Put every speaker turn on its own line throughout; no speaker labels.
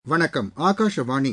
வணக்கம் ஆகாஷவாணி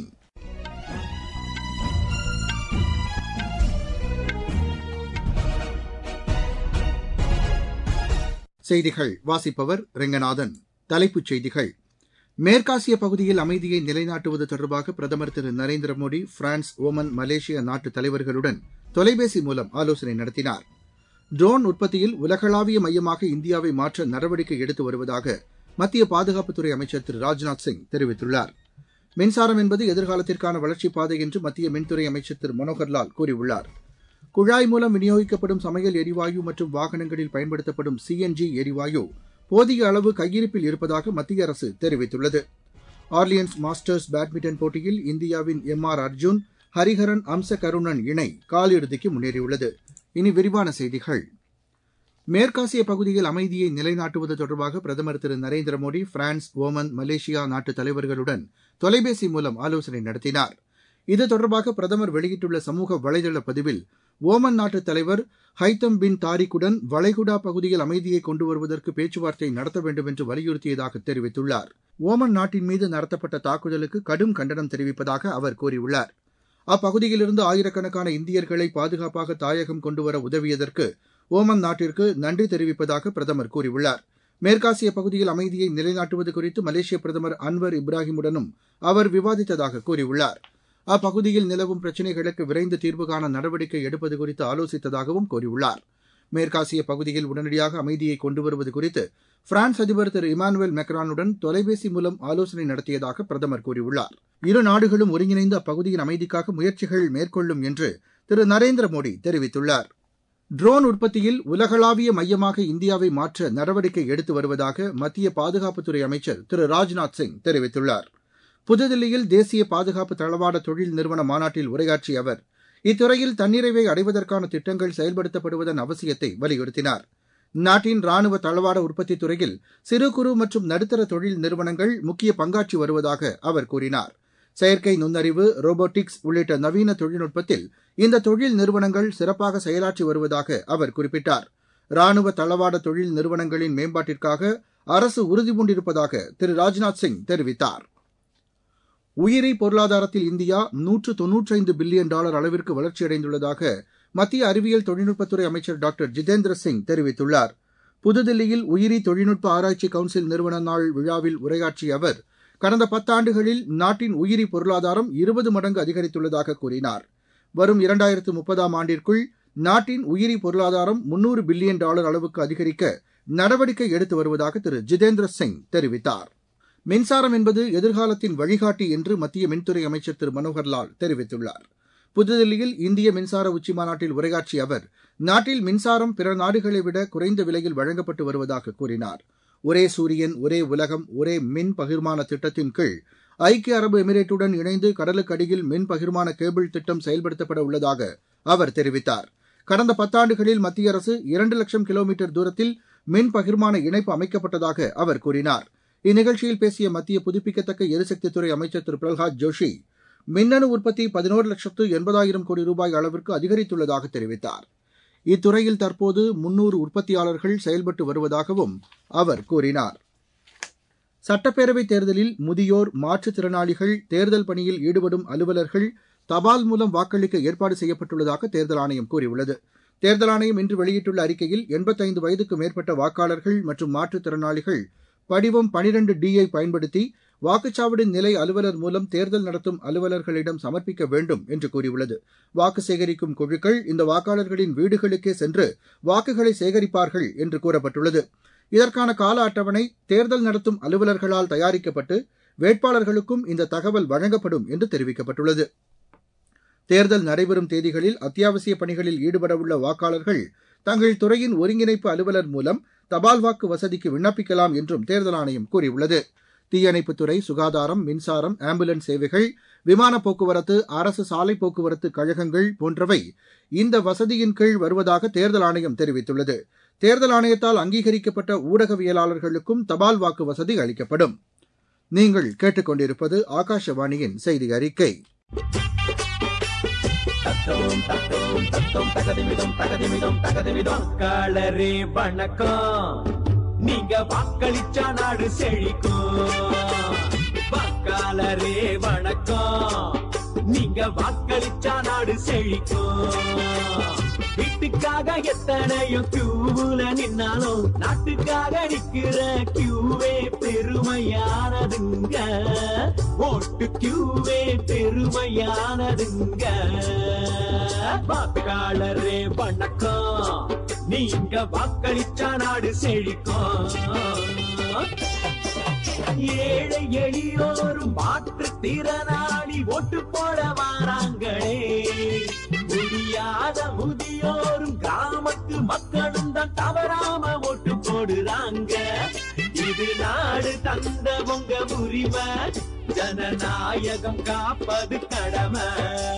செய்திகள் வாசிப்பவர் ரெங்கநாதன் தலைப்புச் செய்திகள் மேற்காசிய பகுதியில் அமைதியை நிலைநாட்டுவது தொடர்பாக பிரதமர் Thiru Narendra Modi France Oman Malaysia நாட்டு தலைவர்களுடன் தொலைபேசி மூலம் ஆலோசனை நடத்தினார் ட்ரோன் உற்பத்தியில் உலகளாவிய மையமாக இந்தியாவை மாற்ற நடவடிக்கை எடுத்து வருவதாக மத்திய பாதுகாப்புத்துறை அமைச்சர் திரு ராஜ்நாத் சிங் தெரிவித்துள்ளார் மின்சாரம் என்பது எதிர்காலத்திற்கான வளர்ச்சிப் பாதை என்று மத்திய மின்துறை அமைச்சர் திரு மனோகர்லால் கூறியுள்ளார் குழாய் மூலம் விநியோகிக்கப்படும் சமையல் எரிவாயு மற்றும் வாகனங்களில் பயன்படுத்தப்படும் சிஎன்ஜி எரிவாயு போதிய அளவு கையிருப்பில் இருப்பதாக மத்திய அரசு தெரிவித்துள்ளது ஆர்லியன்ஸ் மாஸ்டர்ஸ் பேட்மிண்டன் போட்டியில் இந்தியாவின் எம் ஆர் அர்ஜுன் ஹரிஹரன் அம்ச கருணன் இணை காலிறுதிக்கு முன்னேறியுள்ளது இனி விரிவான செய்திகள் மேற்காசிய பகுதியில் அமைதியை நிலைநாட்டுவது தொடர்பாக பிரதமர் Thiru Narendra Modi France Oman Malaysia நாட்டு தலைவர்களுடன் தொலைபேசி மூலம் ஆலோசனை நடத்தினார் இது தொடர்பாக பிரதமர் வெளியிட்டுள்ள சமூக வலைதள பதிவில் ஓமன் நாட்டு தலைவர் ஹைத்தம் பின் தாரிக்குடன் வளைகுடா பகுதியில் அமைதியை கொண்டு வருவதற்கு பேச்சுவார்த்தை நடத்த வேண்டும் என்று வலியுறுத்தியதாக தெரிவித்துள்ளார் ஓமன் நாட்டின் மீது நடத்தப்பட்ட தாக்குதலுக்கு கடும் கண்டனம் தெரிவிப்பதாக அவர் கூறியுள்ளார் அப்பகுதியிலிருந்து ஆயிரக்கணக்கான இந்தியர்களை பாதுகாப்பாக தாயகம் கொண்டுவர உதவியதற்கு ஓமன் நாட்டிற்கு நன்றி தெரிவிப்பதாக பிரதமர் கூறியுள்ளார் மேற்காசிய பகுதியில் அமைதியை நிலைநாட்டுவது குறித்து மலேசிய பிரதமர் அன்வர் இப்ராஹிமுடனும் அவர் விவாதித்ததாக கூறியுள்ளார் அப்பகுதியில் நிலவும் பிரச்சினைகளுக்கு விரைந்து தீர்வு காண நடவடிக்கை எடுப்பது குறித்து ஆலோசித்ததாகவும் கூறியுள்ளார் மேற்காசிய பகுதியில் உடனடியாக அமைதியை கொண்டு வருவது குறித்து பிரான்ஸ் அதிபர் திரு இமானுவேல் மெக்ரானுடன் தொலைபேசி மூலம் ஆலோசனை நடத்தியதாக பிரதமர் கூறியுள்ளார் இரு நாடுகளும் ஒருங்கிணைந்து அப்பகுதியின் அமைதிக்காக முயற்சிகள் மேற்கொள்ளும் என்று திரு நரேந்திர மோடி தெரிவித்துள்ளார் ட்ரோன் உற்பத்தியில் உலகளாவிய மையமாக இந்தியாவை மாற்ற நடவடிக்கை எடுத்து வருவதாக மத்திய பாதுகாப்புத்துறை அமைச்சர் திரு ராஜ்நாத் சிங் தெரிவித்துள்ளார் புதுதில்லியில் தேசிய பாதுகாப்பு தளவாட தொழில் நிறுவன மாநாட்டில் உரையாற்றிய அவர் இத்துறையில் தன்னிறைவை அடைவதற்கான திட்டங்கள் செயல்படுத்தப்படுவதன் அவசியத்தை வலியுறுத்தினார் நாட்டின் ராணுவ தளவாட உற்பத்தி துறையில் சிறு குறு மற்றும் நடுத்தர தொழில் நிறுவனங்கள் முக்கிய பங்காற்றி வருவதாக அவர் கூறினார் செயற்கை நுண்ணறிவு ரோபோட்டிக்ஸ் உள்ளிட்ட நவீன தொழில்நுட்பத்தில் இந்த தொழில் நிறுவனங்கள் சிறப்பாக செயலாற்றி வருவதாக அவர் குறிப்பிட்டார் ராணுவ தளவாட தொழில் நிறுவனங்களின் மேம்பாட்டிற்காக அரசு உறுதிபூண்டிருப்பதாக திரு ராஜ்நாத் சிங் தெரிவித்தார் உயிரி பொருளாதாரத்தில் இந்தியா நூற்று தொன்னூற்றைந்து பில்லியன் டாலர் அளவிற்கு வளர்ச்சியடைந்துள்ளதாக மத்திய அறிவியல் தொழில்நுட்பத்துறை அமைச்சர் டாக்டர் ஜிதேந்திர சிங் தெரிவித்துள்ளார் புதுதில்லியில் உயிரி தொழில்நுட்ப ஆராய்ச்சி கவுன்சில் நிறுவன நாள் விழாவில் உரையாற்றிய அவர் கடந்த பத்தாண்டுகளில் நாட்டின் உயிரி பொருளாதாரம் இருபது மடங்கு அதிகரித்துள்ளதாக கூறினார் வரும் இரண்டாயிரத்து முப்பதாம் ஆண்டிற்குள் நாட்டின் உயிரி பொருளாதாரம் முன்னூறு பில்லியன் டாலர் அளவுக்கு அதிகரிக்க நடவடிக்கை எடுத்து வருவதாக திரு ஜிதேந்திர சிங் தெரிவித்தார் மின்சாரம் என்பது எதிர்காலத்தின் வழிகாட்டி என்று மத்திய மின்துறை அமைச்சர் திரு மனோகர்லால் தெரிவித்துள்ளார் புதுதில்லியில் இந்திய மின்சார உச்சிமாநாட்டில் உரையாற்றிய அவர் நாட்டில் மின்சாரம் பிற நாடுகளை விட குறைந்த விலையில் வழங்கப்பட்டு வருவதாக கூறினார் ஒரே சூரியன் ஒரே உலகம் ஒரே மின் பகிர்மான திட்டத்தின் கீழ் ஐக்கிய அரபு எமிரேட்டுடன் இணைந்து கடலுக்கடியில் மின் பகிர்மான கேபிள் திட்டம் செயல்படுத்தப்பட உள்ளதாக அவர் தெரிவித்தார் கடந்த பத்தாண்டுகளில் மத்திய அரசு இரண்டு லட்சம் கிலோமீட்டர் தூரத்தில் மின் பகிர்மான இணைப்பு அமைக்கப்பட்டதாக அவர் கூறினார் இந்நிகழ்ச்சியில் பேசிய மத்திய புதுப்பிக்கத்தக்க எரிசக்தித்துறை அமைச்சர் திரு பிரல்ஹாத் ஜோஷி மின்னணு உற்பத்தி பதினோரு லட்சத்து எண்பதாயிரம் கோடி ரூபாய் அளவிற்கு அதிகரித்துள்ளதாக தெரிவித்தார் இத்துறையில் தற்போது முன்னூறு உற்பத்தியாளர்கள் செயல்பட்டு வருவதாகவும் அவர் கூறினார் சட்டப்பேரவைத் தேர்தலில் முதியோர் மாற்றுத்திறனாளிகள் தேர்தல் பணியில் ஈடுபடும் அலுவலர்கள் தபால் மூலம் வாக்களிக்க ஏற்பாடு செய்யப்பட்டுள்ளதாக தேர்தல் ஆணையம் கூறியுள்ளது தேர்தல் ஆணையம் இன்று வெளியிட்டுள்ள அறிக்கையில் எண்பத்தைந்து வயதுக்கு மேற்பட்ட வாக்காளர்கள் மற்றும் மாற்றுத்திறனாளிகள் படிவம் பனிரெண்டு டி ஐ பயன்படுத்தி வாக்குச்சாவடி நிலை அலுவலர் மூலம் தேர்தல் நடத்தும் அலுவலர்களிடம் சமர்ப்பிக்க வேண்டும் என்று கூறியுள்ளது வாக்கு சேகரிக்கும் குழுக்கள் இந்த வாக்காளர்களின் வீடுகளுக்கே சென்று வாக்குகளை சேகரிப்பார்கள் என்று கூறப்பட்டுள்ளது இதற்கான கால அட்டவணை தேர்தல் நடத்தும் அலுவலர்களால் தயாரிக்கப்பட்டு வேட்பாளர்களுக்கும் இந்த தகவல் வழங்கப்படும் என்று தெரிவிக்கப்பட்டுள்ளது தேர்தல் நடைபெறும் தேதிகளில் அத்தியாவசிய பணிகளில் ஈடுபடவுள்ள வாக்காளர்கள் தங்கள் துறையின் ஒருங்கிணைப்பு அலுவலர் மூலம் தபால் வாக்கு வசதிக்கு விண்ணப்பிக்கலாம் என்றும் தேர்தல் ஆணையம் கூறியுள்ளது தீயணைப்புத்துறை சுகாதாரம் மின்சாரம் ஆம்புலன்ஸ் சேவைகள் விமான போக்குவரத்து அரசு சாலை போக்குவரத்து கழகங்கள் போன்றவை இந்த வசதியின் கீழ் வருவதாக தேர்தல் ஆணையம் தெரிவித்துள்ளது தேர்தல் ஆணையத்தால் அங்கீகரிக்கப்பட்ட ஊடகவியலாளர்களுக்கும் தபால் வாக்கு வசதி அளிக்கப்படும் நீங்கள் கேட்டுக்கொண்டிருப்பது ஆகாஷவாணியின் செய்தி அறிக்கை
தத்தோம் தத்தோம் தத்தோம் தகதிமிதம் தகதிமிதம் தகதிமிதம் மக்களரே வணக்கம் நீங்க வாக்களிச்சா நாடு செழிக்கும் வாக்களிச்சா வாக்காளரே வணக்கம் நீங்க வாக்களிச்சா நாடு செழிக்கும் வீட்டுக்காக எத்தனையோ கியூல நின்னாலும் நாட்டுக்காக நிக்கிற கியூவே பெருமையானதுங்க ஓட்டு கியூவே பெருமையானதுங்க வாக்காளரே வணக்கம் நீங்க வாக்களிச்சா நாடு செழிக்கும் ஏழை எளியோரும் மாற்றுத்திறனாளி ஓட்டு போட வாராங்களே முடியாத முதியோரும் கிராமத்து மக்களும் தான் தவறாம ஓட்டு போடுறாங்க இது நாடு தந்த உங்க உரிமை ஜனநாயகம் காப்பது கடமை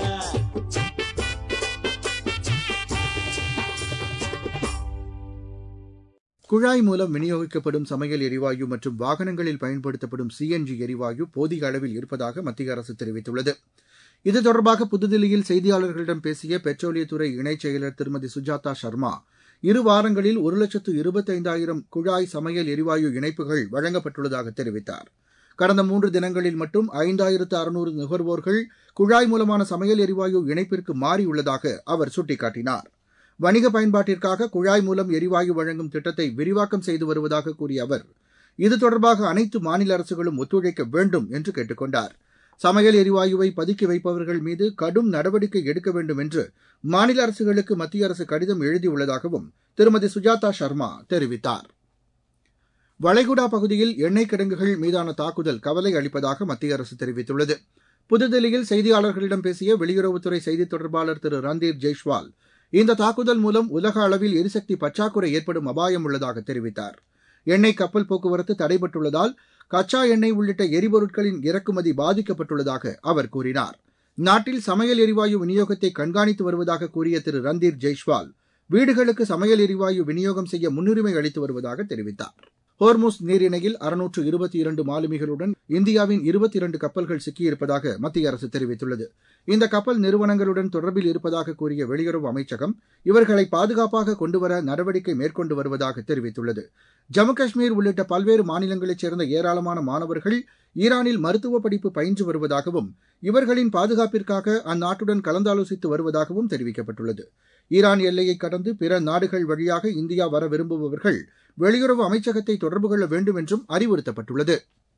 குழாய் மூலம் விநியோகிக்கப்படும் சமையல் எரிவாயு மற்றும் வாகனங்களில் பயன்படுத்தப்படும் சிஎன்ஜி எரிவாயு போதிய அளவில் இருப்பதாக மத்திய அரசு தெரிவித்துள்ளது இது தொடர்பாக புதுதில்லியில் செய்தியாளர்களிடம் பேசிய பெட்ரோலியத்துறை இணைச் செயலர் திருமதி சுஜாதா சர்மா இரு வாரங்களில் ஒரு லட்சத்து இருபத்தைந்தாயிரம் குழாய் சமையல் எரிவாயு இணைப்புகள் வழங்கப்பட்டுள்ளதாக தெரிவித்தார் கடந்த மூன்று தினங்களில் மட்டும் ஐந்தாயிரத்து அறுநூறு நுகர்வோர்கள் குழாய் மூலமான சமையல் எரிவாயு இணைப்பிற்கு மாறியுள்ளதாக அவர் சுட்டிக்காட்டினார் வணிக பயன்பாட்டிற்காக குழாய் மூலம் எரிவாயு வழங்கும் திட்டத்தை விரிவாக்கம் செய்து வருவதாக கூறிய அவர் இது தொடர்பாக அனைத்து மாநில அரசுகளும் ஒத்துழைக்க வேண்டும் என்று கேட்டுக் கொண்டார் சமையல் எரிவாயுவை பதுக்கி வைப்பவர்கள் மீது கடும் நடவடிக்கை எடுக்க வேண்டும் என்று மாநில அரசுகளுக்கு மத்திய அரசு கடிதம் எழுதியுள்ளதாகவும் திருமதி சுஜாதா சர்மா தெரிவித்தார் வளைகுடா பகுதியில் எண்ணெய் கிடங்குகள் மீதான தாக்குதல் கவலை அளிப்பதாக மத்திய அரசு தெரிவித்துள்ளது புதுதில்லியில் செய்தியாளர்களிடம் பேசிய வெளியுறவுத்துறை செய்தித் தொடர்பாளர் திரு ரந்தீர் ஜெய்ஷ்வால் இந்த தாக்குதல் மூலம் உலக அளவில் எரிசக்தி பற்றாக்குறை ஏற்படும் அபாயம் உள்ளதாக தெரிவித்தார் எண்ணெய் கப்பல் போக்குவரத்து தடைபட்டுள்ளதால் கச்சா எண்ணெய் உள்ளிட்ட எரிபொருட்களின் இறக்குமதி பாதிக்கப்பட்டுள்ளதாக அவர் கூறினார் நாட்டில் சமையல் எரிவாயு விநியோகத்தை கண்காணித்து வருவதாக கூறிய திரு ரந்தீர் ஜெய்ஷ்வால் வீடுகளுக்கு சமையல் எரிவாயு விநியோகம் செய்ய முன்னுரிமை அளித்து வருவதாக தெரிவித்தார் ஹோர்முஸ் நீரிணையில் அறுநூற்று இருபத்தி இரண்டு மாலுமிகளுடன் இந்தியாவின் இருபத்தி இரண்டு கப்பல்கள் சிக்கியிருப்பதாக மத்திய அரசு தெரிவித்துள்ளது இந்த கப்பல் நிறுவனங்களுடன் தொடர்பில் இருப்பதாக கூறிய வெளியுறவு அமைச்சகம் இவர்களை பாதுகாப்பாக கொண்டுவர நடவடிக்கை மேற்கொண்டு வருவதாக தெரிவித்துள்ளது ஜம்மு காஷ்மீர் உள்ளிட்ட பல்வேறு மாநிலங்களைச் சேர்ந்த ஏராளமான மாணவர்கள் ஈரானில் மருத்துவ படிப்பு பயின்று வருவதாகவும் இவர்களின் பாதுகாப்பிற்காக அந்நாட்டுடன் கலந்தாலோசித்து வருவதாகவும் தெரிவிக்கப்பட்டுள்ளது ஈரான் எல்லையை கடந்து பிற நாடுகள் வழியாக இந்தியா வர விரும்புபவர்கள் வெளியுறவு அமைச்சகத்தை தொடர்பு கொள்ள வேண்டும் என்றும் அறிவுறுத்தப்பட்டுள்ளது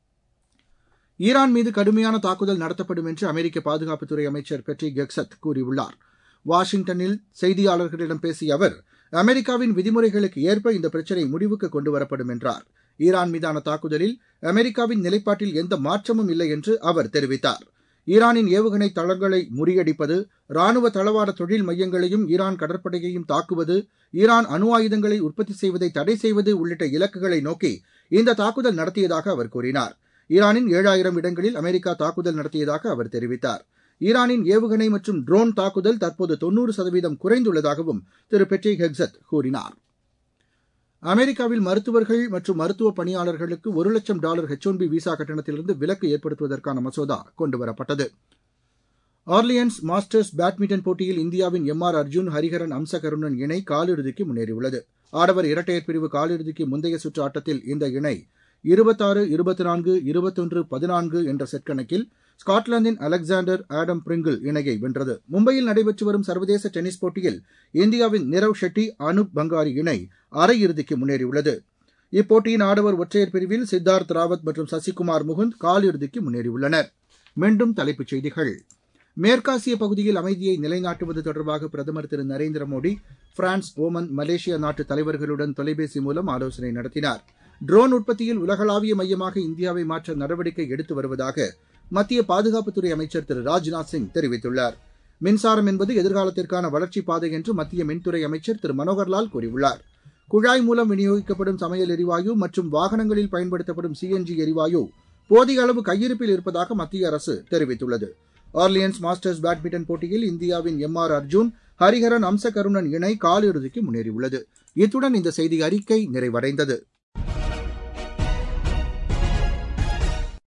ஈரான் மீது கடுமையான தாக்குதல் நடத்தப்படும் என்று அமெரிக்க பாதுகாப்புத்துறை அமைச்சர் பெட்ரி கெக்சத் கூறியுள்ளார் வாஷிங்டனில் செய்தியாளர்களிடம் பேசிய அவர் அமெரிக்காவின் விதிமுறைகளுக்கு ஏற்ப இந்த பிரச்சினை முடிவுக்கு கொண்டுவரப்படும் என்றார் ஈரான் மீதான தாக்குதலில் அமெரிக்காவின் நிலைப்பாட்டில் எந்த மாற்றமும் இல்லை என்று அவர் தெரிவித்தார் ஈரானின் ஏவுகணை தளங்களை முறியடிப்பது ராணுவ தளவாட தொழில் மையங்களையும் ஈரான் கடற்படையையும் தாக்குவது ஈரான் அணு ஆயுதங்களை உற்பத்தி செய்வதை தடை செய்வது உள்ளிட்ட இலக்குகளை நோக்கி இந்த தாக்குதல் நடத்தியதாக அவர் கூறினார் ஈரானின் ஏழாயிரம் இடங்களில் அமெரிக்கா தாக்குதல் நடத்தியதாக அவர் தெரிவித்தார் ஈரானின் ஏவுகணை மற்றும் ட்ரோன் தாக்குதல் தற்போது தொன்னூறு சதவீதம் குறைந்துள்ளதாகவும் திரு பெட்ரி ஹெக்ஸத் கூறினார் அமெரிக்காவில் மருத்துவர்கள் மற்றும் மருத்துவ பணியாளர்களுக்கு ஒரு லட்சம் dollar H one B visa கட்டணத்திலிருந்து விலக்கு ஏற்படுத்துவதற்கான மசோதா கொண்டுவரப்பட்டது ஆர்லியன்ஸ் மாஸ்டர்ஸ் பேட்மிண்டன் போட்டியில் இந்தியாவின் எம் ஆர் அர்ஜுன் ஹரிஹரன் அம்சகருணன் இணை காலிறுதிக்கு முன்னேறியுள்ளது ஆடவர் இரட்டையர் பிரிவு காலிறுதிக்கு முந்தைய சுற்று ஆட்டத்தில் இந்த இணை இருபத்தாறு இருபத்தி நான்கு இருபத்தொன்று பதினான்கு என்ற செட் கணக்கில் ஸ்காட்லாந்தின் அலெக்சாண்டர் ஆடம் பிரிங்கிள் இணையை வென்றது மும்பையில் நடைபெற்று வரும் சர்வதேச டென்னிஸ் போட்டியில் இந்தியாவின் நிரவ் ஷெட்டி அனுப் பங்காரி இணை அரையிறுதிக்கு முன்னேறியுள்ளது இப்போட்டியின் ஆடவர் ஒற்றையர் பிரிவில் சித்தார்த் ராவத் மற்றும் சசிகுமார் முகுந்த் காலிறுதிக்கு முன்னேறியுள்ளனர் மீண்டும் தலைப்புச் செய்திகள் மேற்காசிய பகுதியில் அமைதியை நிலைநாட்டுவது தொடர்பாக பிரதமர் Thiru Narendra Modi France Oman Malaysia நாட்டு தலைவர்களுடன் தொலைபேசி மூலம் ஆலோசனை நடத்தினார் ட்ரோன் உற்பத்தியில் உலகளாவிய மையமாக இந்தியாவை மாற்ற நடவடிக்கை எடுத்து வருவதாக மத்திய பாதுகாப்புத்துறை அமைச்சர் திரு ராஜ்நாத் சிங் தெரிவித்துள்ளார் மின்சாரம் என்பது எதிர்காலத்திற்கான வளர்ச்சிப் பாதை என்று மத்திய மின்துறை அமைச்சர் திரு மனோகர்லால் கூறியுள்ளார் குழாய் மூலம் விநியோகிக்கப்படும் சமையல் எரிவாயு மற்றும் வாகனங்களில் பயன்படுத்தப்படும் சிஎன்ஜி எரிவாயு போதிய அளவு கையிருப்பில் இருப்பதாக மத்திய அரசு தெரிவித்துள்ளது ஆர்லியன்ஸ் மாஸ்டர்ஸ் பேட்மிண்டன் போட்டியில் இந்தியாவின் எம் ஆர் அர்ஜுன் ஹரிஹரன் அம்சகருணன் இணை காலிறுதிக்கு முன்னேறியுள்ளது இத்துடன் இந்த செய்தி அறிக்கை நிறைவடைந்தது